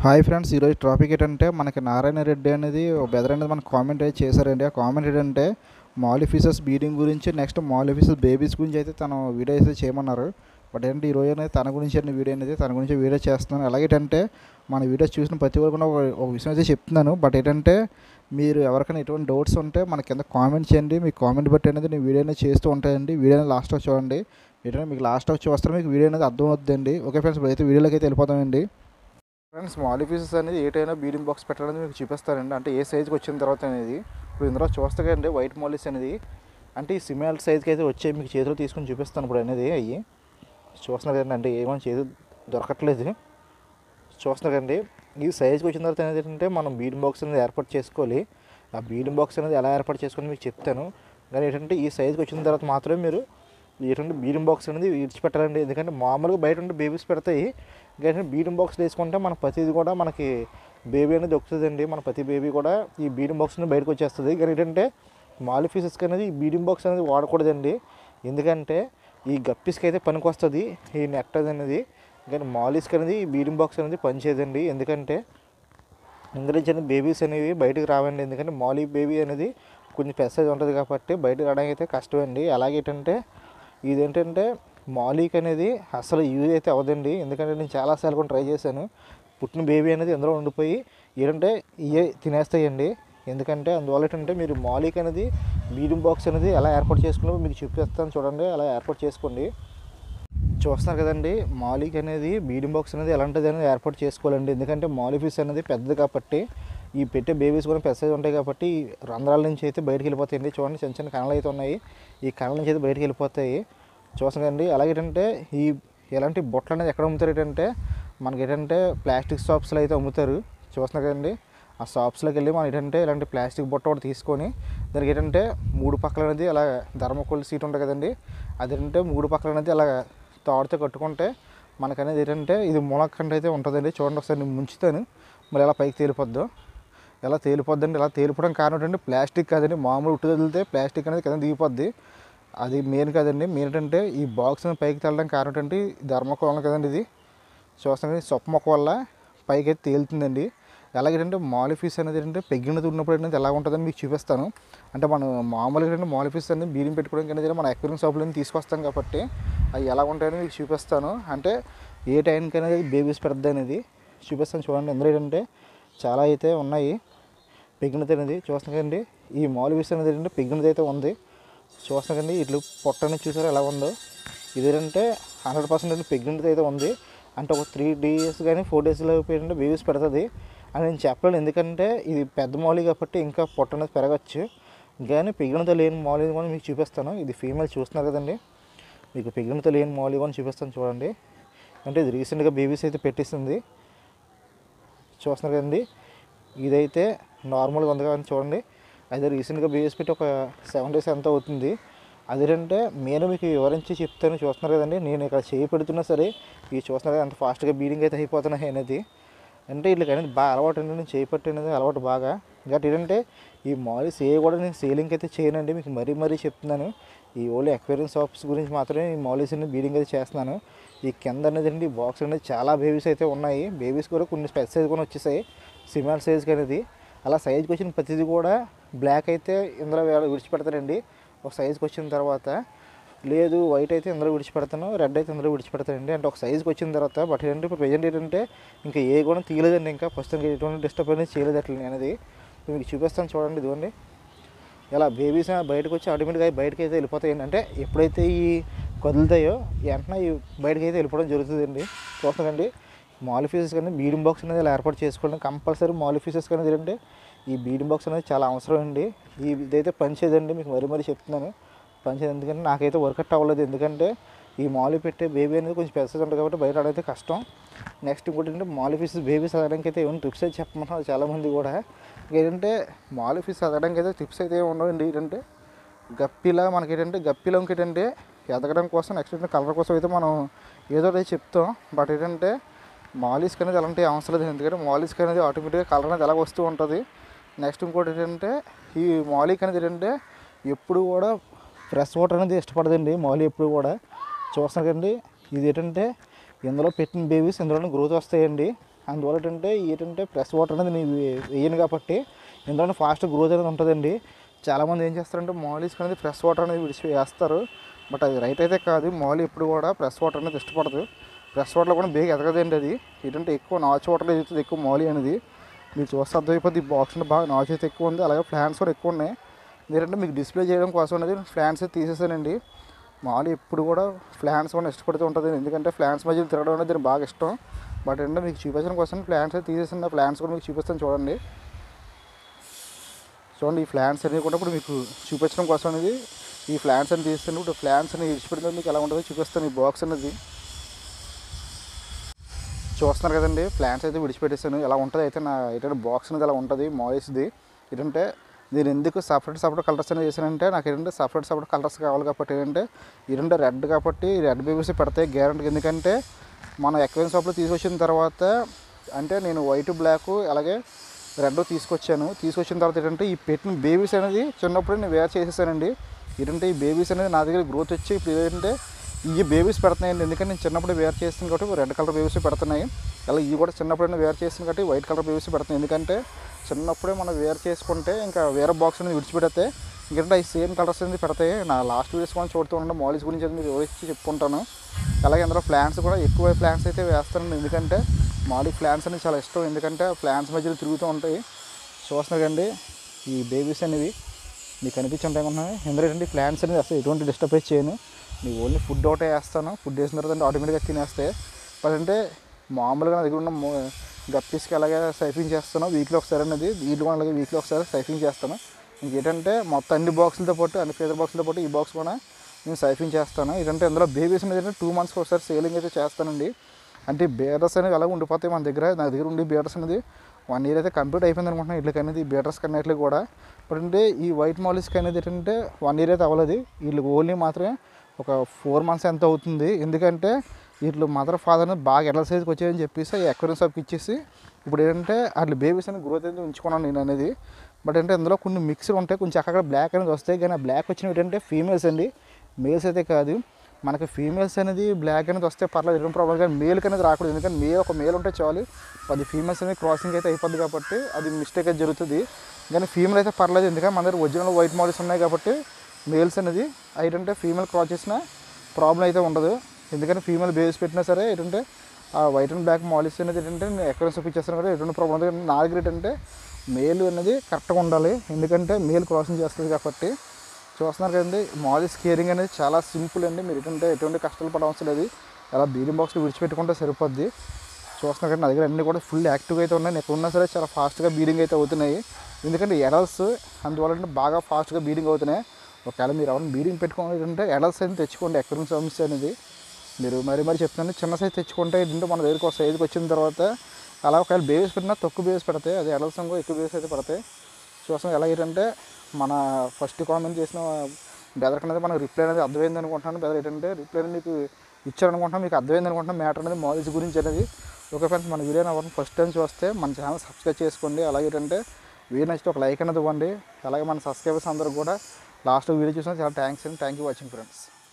hi friends ఈరోజు topic ఏంటంటే మనకి నారాయణ రెడ్డి అనేది ఒక బెదర్ అనేది మనకు కామెంట్ అయితే చేశారండి ఆ కామెంట్ ఏంటంటే మాల్ ఫీసెస్ బీడింగ్ గురించి నెక్స్ట్ మాల్ ఫీసెస్ బేబీస్ గురించి అయితే తను వీడియో అయితే చేయమన్నారు బట్ ఏంటంటే ఈరోజు అనేది తన గురించి అనే వీడియో అనేది తన గురించి వీడియో చేస్తున్నాను అలాగే ఏంటంటే మన వీడియో చూసిన ప్రతి ఒక్కరు కూడా ఒక ఒక విషయం అయితే చెప్తున్నాను బట్ ఏంటంటే మీరు ఎవరికైనా ఎటువంటి డౌట్స్ ఉంటే మన కింద కామెంట్ చేయండి మీ కామెంట్ బట్టి అనేది నేను వీడియో అనేది చేస్తూ ఉంటానండి వీడియో అనేది లాస్ట్ చూడండి ఏంటంటే మీకు లాస్ట్ వచ్చి వస్తే మీకు వీడియో అనేది అర్థం అవుతుందండి ఓకే ఫ్రెండ్స్ అయితే వీడియోలోకి అయితే వెళ్ళిపోతామండి ఫ్రెండ్స్ మాలి పీసెస్ అనేది ఏటైనా బీడింగ్ బాక్స్ పెట్టాలని మీకు చూపిస్తారండి అంటే ఏ సైజ్కి వచ్చిన తర్వాత అనేది ఇప్పుడు ఇందులో చూస్తాకండి వైట్ మాలిస్ అనేది అంటే ఈ సిమెంట్ సైజ్కి అయితే వచ్చే మీకు చేతిలో తీసుకొని చూపిస్తాను ఇప్పుడు అనేది అయ్యి చూస్తున్నారు కదండి అంటే ఏమైనా చేతి దొరకట్లేదు చూస్తున్నారు కదండి ఈ సైజ్కి వచ్చిన తర్వాత అనేది ఏంటంటే మనం బీడింగ్ బాక్స్ అనేది ఏర్పాటు చేసుకోవాలి ఆ బీడింగ్ బాక్స్ అనేది ఎలా ఏర్పాటు చేసుకోవాలి మీకు చెప్తాను కానీ ఏంటంటే ఈ సైజ్కి వచ్చిన తర్వాత మాత్రమే మీరు ఏంటంటే బీడింగ్ బాక్స్ అనేది విడిచిపెట్టాలండి ఎందుకంటే మామూలుగా బయట ఉంటే బేబీస్ పెడతాయి కానీ బీడింగ్ బాక్స్ వేసుకుంటే మన ప్రతిది కూడా మనకి బేబీ అనేది దొక్కుతుందండి మన ప్రతి బేబీ కూడా ఈ బీడింగ్ బాక్స్ నుంచి బయటకు వచ్చేస్తుంది కానీ ఏంటంటే మాలి ఫీసెస్కి అనేది ఈ బీడింగ్ బాక్స్ అనేది వాడకూడదండి ఎందుకంటే ఈ గప్పిస్కి అయితే పనికి వస్తుంది ఈ నెట్ అనేది కానీ మాలిస్కి అనేది ఈ బీడింగ్ బాక్స్ అనేది పనిచేయదండి ఎందుకంటే ఇందులో చిన్న బేబీస్ అనేవి బయటకు రావండి ఎందుకంటే మాలీ బేబీ అనేది కొంచెం పెద్ద ఉంటుంది కాబట్టి బయటకు రావడానికి అయితే కష్టమండి అలాగే ఏంటంటే ఇదేంటంటే మాలీక్ అనేది అసలు యూజ్ అయితే అవ్వదండి ఎందుకంటే నేను చాలాసార్లు కూడా ట్రై చేశాను పుట్టిన బేబీ అనేది అందులో ఉండిపోయి ఏంటంటే ఇవే తినేస్తాయండి ఎందుకంటే అందువల్ల ఏంటంటే మీరు మాలిక్ అనేది బీడింగ్ బాక్స్ అనేది ఎలా ఏర్పాటు చేసుకున్నారో మీకు చూపిస్తాను చూడండి అలా ఏర్పాటు చేసుకోండి చూస్తున్నారు కదండి మాలిక్ అనేది బీడింగ్ బాక్స్ అనేది ఎలాంటిది అనేది ఏర్పాటు చేసుకోవాలండి ఎందుకంటే మాలి ఫిష్ అనేది పెద్దది కాబట్టి ఈ పెట్టే బేబీస్ కూడా పెద్దది ఉంటాయి కాబట్టి ఈ రంధ్రాల నుంచి అయితే బయటకు వెళ్ళిపోతాయండి చూడండి చిన్న చిన్న కణాలు అయితే ఉన్నాయి ఈ కణాల నుంచి అయితే బయటకు వెళ్ళిపోతాయి చూస్తున్నారండి అలాగే ఏంటంటే ఈ ఎలాంటి బొట్టలు అనేది ఎక్కడ అమ్ముతారు ఏంటంటే మనకి ఏంటంటే ప్లాస్టిక్ షాప్స్లో అయితే అమ్ముతారు చూస్తున్నారు కదండి ఆ షాప్స్లోకి వెళ్ళి మనం ఏంటంటే ఇలాంటి ప్లాస్టిక్ బొట్ట ఒకటి తీసుకొని దానికి ఏంటంటే మూడు పక్కల అనేది అలా ధర్మకోల్ సీట్ ఉంటుంది కదండి అదేంటంటే మూడు పక్కల అనేది అలా తాడుతో కట్టుకుంటే మనకనేది ఏంటంటే ఇది మునక్కంట అయితే ఉంటుందండి చూడండి ఒకసారి నేను ముంచుతాను మరి ఎలా పైకి తేలిపోద్దో ఎలా తేలిపోద్దండి ఇలా తేలిపోవడం కారణం ఏంటంటే ప్లాస్టిక్ కాదండి మామూలు ఉట్టు తగిలితే ప్లాస్టిక్ అనేది కింద దిగిపోద్ది అది మెయిన్ కాదండి మెయిన్ ఏంటంటే ఈ బాక్స్ పైకి తేలడం కారణం ఏంటంటే ధర్మకోలం కదండి ఇది చూస్తాను సొప్ప మొక్క వల్ల పైకి అయితే తేలుతుందండి ఎలాగంటే మాలిఫీస్ అనేది ఏంటంటే పెగ్గిన ఉన్నప్పుడు ఏంటంటే ఎలా ఉంటుందని మీకు చూపిస్తాను అంటే మనం మామూలుగా ఏంటంటే మాలిఫీస్ అనేది బీడింగ్ పెట్టుకోవడానికి అనేది మన ఎక్స్పీరియన్స్ షాపులో తీసుకొస్తాం కాబట్టి అవి ఎలా ఉంటాయని మీకు చూపిస్తాను అంటే ఏ టైంకి అనేది బేబీస్ పెద్ద అనేది చూపిస్తాను చూడండి ఎందులో ఏంటంటే చాలా అయితే ఉన్నాయి పెగ్గినది అనేది చూస్తున్నాం కదండి ఈ మాలిఫీస్ అనేది ఏంటంటే పెగ్గినది అయితే ఉంది చూస్తున్నాం కదండి ఇట్లు పొట్ట అనేది చూసారా ఎలా ఉందో ఇది ఏంటంటే హండ్రెడ్ పర్సెంట్ పెగ్గినది అయితే ఉంది అంటే ఒక త్రీ డేస్ కానీ ఫోర్ డేస్లో ఏంటంటే బేబీస్ పెడుతుంది అని నేను చెప్పలేను ఎందుకంటే ఇది పెద్ద మౌలి కాబట్టి ఇంకా పొట్ట అనేది పెరగచ్చు కానీ పెగినతో లేని మౌలి కూడా మీకు చూపిస్తాను ఇది ఫీమేల్ చూస్తున్నారు కదండి మీకు పెగినతో లేని మౌలి కూడా చూపిస్తాను చూడండి అంటే ఇది రీసెంట్గా బేబీస్ అయితే పెట్టిస్తుంది చూస్తున్నారు కదండి ఇదైతే నార్మల్గా ఉంది కానీ చూడండి అయితే రీసెంట్గా బేబీస్ పెట్టి ఒక సెవెన్ డేస్ ఎంత అవుతుంది అదేంటంటే నేను మీకు వివరించి చెప్తాను చూస్తున్నారు కదండి నేను ఇక్కడ చేయి పెడుతున్నా సరే ఇవి చూస్తున్నారు కదా ఎంత ఫాస్ట్గా బీడింగ్ అయితే అయిపోతున్నాయి అనేది అంటే వీళ్ళకి అనేది బాగా అలవాటు అండి నేను చేయి పట్టి అనేది అలవాటు బాగా గట్ ఏంటంటే ఈ మాలిస్ ఏ కూడా నేను సేలింగ్ అయితే చేయనండి మీకు మరీ మరీ చెప్తున్నాను ఈ ఓన్లీ ఎక్స్పీరియన్స్ షాప్స్ గురించి మాత్రమే ఈ మాలిస్ అనేది బీడింగ్ అయితే చేస్తున్నాను ఈ కింద అనేది అండి బాక్స్ అనేది చాలా బేబీస్ అయితే ఉన్నాయి బేబీస్ కూడా కొన్ని స్పెషల్ సైజ్ కూడా వచ్చేసాయి సిమెంట్ సైజ్కి అనేది అలా సైజ్కి వచ్చిన ప్రతిదీ కూడా బ్లాక్ అయితే ఇందులో విడిచిపెడతారండి ఒక సైజ్కి వచ్చిన తర్వాత లేదు వైట్ అయితే ఇందులో విడిచిపెడతాను రెడ్ అయితే ఇందులో విడిచిపెడతానండి అంటే ఒక సైజ్కి వచ్చిన తర్వాత బట్ ఏంటంటే ఇప్పుడు ప్రజెంట్ ఏంటంటే ఇంకా ఏ కూడా తీయలేదండి ఇంకా ప్రస్తుతం ఎటువంటి డిస్టర్బ్ అనేది చేయలేదు అట్లా నేను అనేది మీకు చూపిస్తాను చూడండి ఇదిగోండి ఇలా బేబీస్ బయటకు వచ్చి ఆటోమేటిక్గా బయటకు అయితే వెళ్ళిపోతాయండి అంటే ఎప్పుడైతే ఈ కదులుతాయో వెంటనే ఈ బయటకు అయితే వెళ్ళిపోవడం జరుగుతుందండి చూస్తుందండి మాలిఫీసెస్ కానీ బీడింగ్ బాక్స్ అనేది ఇలా ఏర్పాటు చేసుకోండి కంపల్సరీ మాలిఫీసెస్ కానీ ఏంటంటే ఈ బీడింగ్ బాక్స్ అనేది చాలా అవసరం అండి ఈ ఇదైతే పనిచేయదండి మీకు మరీ మరీ చెప్తున్నాను పనిచేయదు ఎందుకంటే నాకైతే వర్కౌట్ అవ్వలేదు ఎందుకంటే ఈ మాలి పెట్టే బేబీ అనేది కొంచెం పెద్ద ఉంటుంది కాబట్టి బయట ఆడైతే కష్టం నెక్స్ట్ ఇంకోటి ఏంటంటే మాలి ఫిష్ బేబీస్ చదవడానికి అయితే ఏమైనా టిప్స్ అయితే చెప్పమంటున్నారు చాలామంది కూడా ఏంటంటే మాలి ఫిష్ చదవడానికి అయితే టిప్స్ అయితే ఏమి ఉండవండి ఏంటంటే గప్పిలా మనకి ఏంటంటే గప్పిలో ఏంటంటే ఎదగడం కోసం నెక్స్ట్ ఏంటంటే కలర్ కోసం అయితే మనం ఏదో ఒకటి చెప్తాం బట్ ఏంటంటే మాలిస్క్ అనేది అలాంటి అవసరం లేదు ఎందుకంటే మాలిస్క్ అనేది ఆటోమేటిక్గా కలర్ అనేది ఎలా వస్తూ ఉంటుంది నెక్స్ట్ ఇంకోటి ఏంటంటే ఈ మాలిక్ అనేది ఏంటంటే ఎప్పుడు కూడా ఫ్రెష్ వాటర్ అనేది ఇష్టపడదండి మాలి ఎప్పుడు కూడా చూస్తున్నారు కదండి ఇది ఏంటంటే ఇందులో పెట్టిన బేబీస్ ఇందులో గ్రోత్ వస్తాయండి అందువల్ల ఏంటంటే ఏంటంటే ప్రెస్ వాటర్ అనేది నేను వేయను కాబట్టి ఎందుకంటే ఫాస్ట్ గ్రోత్ అనేది ఉంటుందండి చాలామంది ఏం చేస్తారంటే మాలీస్కి అనేది ఫ్రెష్ వాటర్ అనేది విడిచి వేస్తారు బట్ అది రైట్ అయితే కాదు మాలి ఎప్పుడు కూడా ఫ్రెష్ వాటర్ అనేది ఇష్టపడదు ఫ్రెష్ వాటర్లో కూడా బేగ ఎదగదండి అది ఏంటంటే ఎక్కువ నాచు వాటర్లో ఎదుగుతుంది ఎక్కువ మాలి అనేది మీరు చూస్తే అర్థమైపోద్ది ఈ బాక్స్ బాగా నాచు అయితే ఎక్కువ ఉంది అలాగే ఫ్లాన్స్ కూడా ఎక్కువ ఉన్నాయి ఏంటంటే మీకు డిస్ప్లే చేయడం కోసం అనేది ఫ్లాన్స్ తీసేసానండి మామూలు ఎప్పుడు కూడా ఫ్లాన్స్ కూడా ఇష్టపడుతూ ఉంటుంది ఎందుకంటే ఫ్లాన్స్ మధ్య తిరగడం అనేది దీనికి బాగా ఇష్టం బట్ ఏంటంటే మీకు చూపించడం కోసం ఫ్లాన్స్ తీసేసిన ఫ్లాన్స్ కూడా మీకు చూపిస్తాను చూడండి చూడండి ఈ ఫ్లాన్స్ అనేవి కూడా ఇప్పుడు మీకు చూపించడం కోసం అనేది ఈ ఫ్లాన్స్ అని తీస్తాను ఇప్పుడు ఫ్లాన్స్ అనేవి ఇచ్చిపెడితే మీకు ఎలా ఉంటుందో చూపిస్తాను ఈ బాక్స్ అనేది చూస్తున్నారు కదండి ప్లాంట్స్ అయితే విడిచిపెట్టేసాను ఎలా ఉంటుంది అయితే నా ఏంటంటే బాక్స్ అనేది అలా ఉంటుంది మాయిస్ది ఏంటంటే నేను ఎందుకు సపరేట్ సపరేట్ కలర్స్ అనేది చేశానంటే నాకు ఏంటంటే సపరేట్ సపరేట్ కలర్స్ కావాలి కాబట్టి ఏంటంటే ఏంటంటే రెడ్ కాబట్టి రెడ్ బేబీస్ పెడతాయి గ్యారంటీ ఎందుకంటే మన ఎక్వేన్ షాప్లో తీసుకొచ్చిన తర్వాత అంటే నేను వైట్ బ్లాక్ అలాగే రెడ్ తీసుకొచ్చాను తీసుకొచ్చిన తర్వాత ఏంటంటే ఈ పెట్టిన బేబీస్ అనేది చిన్నప్పుడు నేను వేర్ చేసేసానండి ఏంటంటే ఈ బేబీస్ అనేది నా దగ్గర గ్రోత్ వచ్చి ఇప్పుడు ఏంటంటే ఈ బేబీస్ పెడుతున్నాయండి ఎందుకంటే నేను చిన్నప్పుడు వేర్ చేస్తాను కాబట్టి రెడ్ కలర్ బేబీస్ పెడుతున్నాయి అలా ఇవి కూడా చిన్నప్పుడు వేర్ చేస్తాను కాబట్టి వైట్ కలర్ బేబీస్ పెడుతున్నాయి ఎందుకంటే చిన్నప్పుడే మనం వేర్ చేసుకుంటే ఇంకా వేరే బాక్స్ అనేది విడిచిపెడితే ఎందుకంటే అవి సేమ్ కలర్స్ అనేది పెడతాయి నా లాస్ట్ వీడియోస్ మనం చూడుతూ ఉంటే మాలిస్ గురించి అనేది వివరించి చెప్పుకుంటాను అలాగే అందులో ప్లాంట్స్ కూడా ఎక్కువ ప్లాంట్స్ అయితే వేస్తాను ఎందుకంటే మాలి ప్లాంట్స్ అనేది చాలా ఇష్టం ఎందుకంటే ప్లాంట్స్ మధ్యలో తిరుగుతూ ఉంటాయి చూస్తున్నారు కండి ఈ బేబీస్ అనేవి మీకు కనిపించుంటాయి అనుకుంటున్నాను ఎందుకంటే ఏంటంటే ప్లాంట్స్ అనేది అసలు ఎటువంటి డిస్టర్బెన్స్ చేయను నీకు ఓన్లీ ఫుడ్ ఒకటే వేస్తాను ఫుడ్ వేసిన తర్వాత అంటే ఆటోమేటిక్గా తినేస్తాయి బట్ అంటే మామూలుగా నా దగ్గర ఉన్న మో- గప్పీస్కి అలాగే సైఫింగ్ చేస్తాను వీక్లో ఒకసారి అనేది వీటిలో అలాగే వీక్లో ఒకసారి సైఫింగ్ చేస్తాను ఇంకేంటంటే మొత్తం అన్ని బాక్సులతో పాటు అన్ని ఫేదర్ బాక్సులతో పాటు ఈ బాక్స్ కూడా నేను సైఫింగ్ చేస్తాను ఏంటంటే ఇందులో బేబీస్ అనేది టూ మంత్స్కి ఒకసారి సేలింగ్ అయితే చేస్తానండి అంటే బేరస్ అనేవి అలాగే ఉండిపోతాయి మన దగ్గర నా దగ్గర ఉండి బేరస్ అనేది వన్ ఇయర్ అయితే కంప్లీట్ అయిపోయింది అనుకుంటున్నాను ఇట్లకి అనేది బేటర్స్ కన్నట్లు కూడా బట్ అంటే ఈ వైట్ మాలిస్కి అనేది ఏంటంటే వన్ ఇయర్ అయితే అవ్వలేదు వీళ్ళకి ఓన్లీ మాత్రమే ఒక ఫోర్ మంత్స్ ఎంత అవుతుంది ఎందుకంటే వీళ్ళు మదర్ ఫాదర్ని బాగా ఎడల సైజ్కి వచ్చాయని చెప్పేసి ఎక్వరీ షాప్కి ఇచ్చేసి ఇప్పుడు ఏంటంటే అట్లా బేబీస్ అనేది గ్రోత్ అయితే ఉంచుకున్నాను నేను అనేది బట్ అంటే ఇందులో కొన్ని మిక్స్డ్ ఉంటాయి కొంచెం అక్కడ బ్లాక్ అనేది వస్తాయి కానీ ఆ బ్లాక్ వచ్చినవి ఏంటంటే ఫీమేల్స్ అండి మేల్స్ అయితే కాదు మనకి ఫీమేల్స్ అనేది బ్లాక్ అనేది వస్తే పర్లేదు ఎటువంటి ప్రాబ్లం కానీ మేల్కి అనేది రాకూడదు ఎందుకంటే మేల్ ఒక మేల్ ఉంటే చాలు పది ఫీమేల్స్ అనేది క్రాసింగ్ అయితే అయిపోద్ది కాబట్టి అది మిస్టేక్ అయితే జరుగుతుంది కానీ ఫీమేల్ అయితే పర్లేదు ఎందుకంటే మన దగ్గర ఒరిజినల్ వైట్ మోడల్స్ ఉన్నాయి కాబట్టి మేల్స్ అనేది ఏంటంటే ఫీమేల్ క్రాస్ చేసిన ప్రాబ్లం అయితే ఉండదు ఎందుకంటే ఫీమేల్ బేస్ పెట్టినా సరే ఏంటంటే ఆ వైట్ అండ్ బ్లాక్ మాలిస్ అనేది ఏంటంటే నేను ఎక్కడ చూపించేస్తాను కదా ఎటువంటి ప్రాబ్లం ఉండదు నా దగ్గర ఏంటంటే మేల్ అనేది కరెక్ట్గా ఉండాలి ఎందుకంటే మేల్ క్రాసింగ్ చేస్తుంది కాబట్టి చూస్తున్నారు కదండి మాలిస్ కేరింగ్ అనేది చాలా సింపుల్ అండి మీరు ఏంటంటే ఎటువంటి కష్టాలు పడవలసిన లేదు అలా బీడింగ్ బాక్స్లో విడిచిపెట్టుకుంటే సరిపోద్ది చూస్తున్నారు కానీ నా దగ్గర అన్నీ కూడా ఫుల్ యాక్టివ్గా అయితే ఉన్నాయి ఎక్కడ ఉన్నా సరే చాలా ఫాస్ట్గా బీడింగ్ అయితే అవుతున్నాయి ఎందుకంటే ఎడల్స్ అందువల్ల అంటే బాగా ఫాస్ట్గా బీడింగ్ అవుతున్నాయి ఒకవేళ మీరు ఎవరైనా బీడింగ్ పెట్టుకోవాలంటే ఎడల్స్ అనేది తెచ్చుకోండి ఎక్కడ సమస్య అనేది మీరు మరి మరి చెప్తున్నాను చిన్న సైజ్ తెచ్చుకుంటే ఏంటంటే మన దగ్గరికి ఒక సైజుకి వచ్చిన తర్వాత అలా ఒకవేళ బేబీస్ పెట్టినా తక్కువ బేబీస్ పెడతాయి అది ఎడల్స్ కూడా ఎక్కువ బేబీస్ అయితే పడతాయి చూస్తాం ఎలా ఏంటంటే మన ఫస్ట్ కామెంట్ చేసిన బెదర్ అనేది మనకు రిప్లై అనేది అర్థమైంది అనుకుంటున్నాను బెదర్ ఏంటంటే రిప్లై అనేది మీకు ఇచ్చారనుకుంటున్నాను మీకు అర్థమైంది అనుకుంటున్నాను మ్యాటర్ అనేది మాలిస్ గురించి అనేది ఓకే ఫ్రెండ్స్ మన వీడియోని ఎవరిని ఫస్ట్ టైం చూస్తే మన ఛానల్ సబ్స్క్రైబ్ చేసుకోండి అలాగే ఏంటంటే వీడియో నచ్చితే ఒక లైక్ అనేది ఇవ్వండి అలాగే మన సబ్స్క్రైబర్స్ అందరూ కూడా లాస్ట్ వీడియో చూసినా చాలా థ్యాంక్స్ అండి థ్యాంక్ యూ వాచింగ్ ఫ్రెండ్స్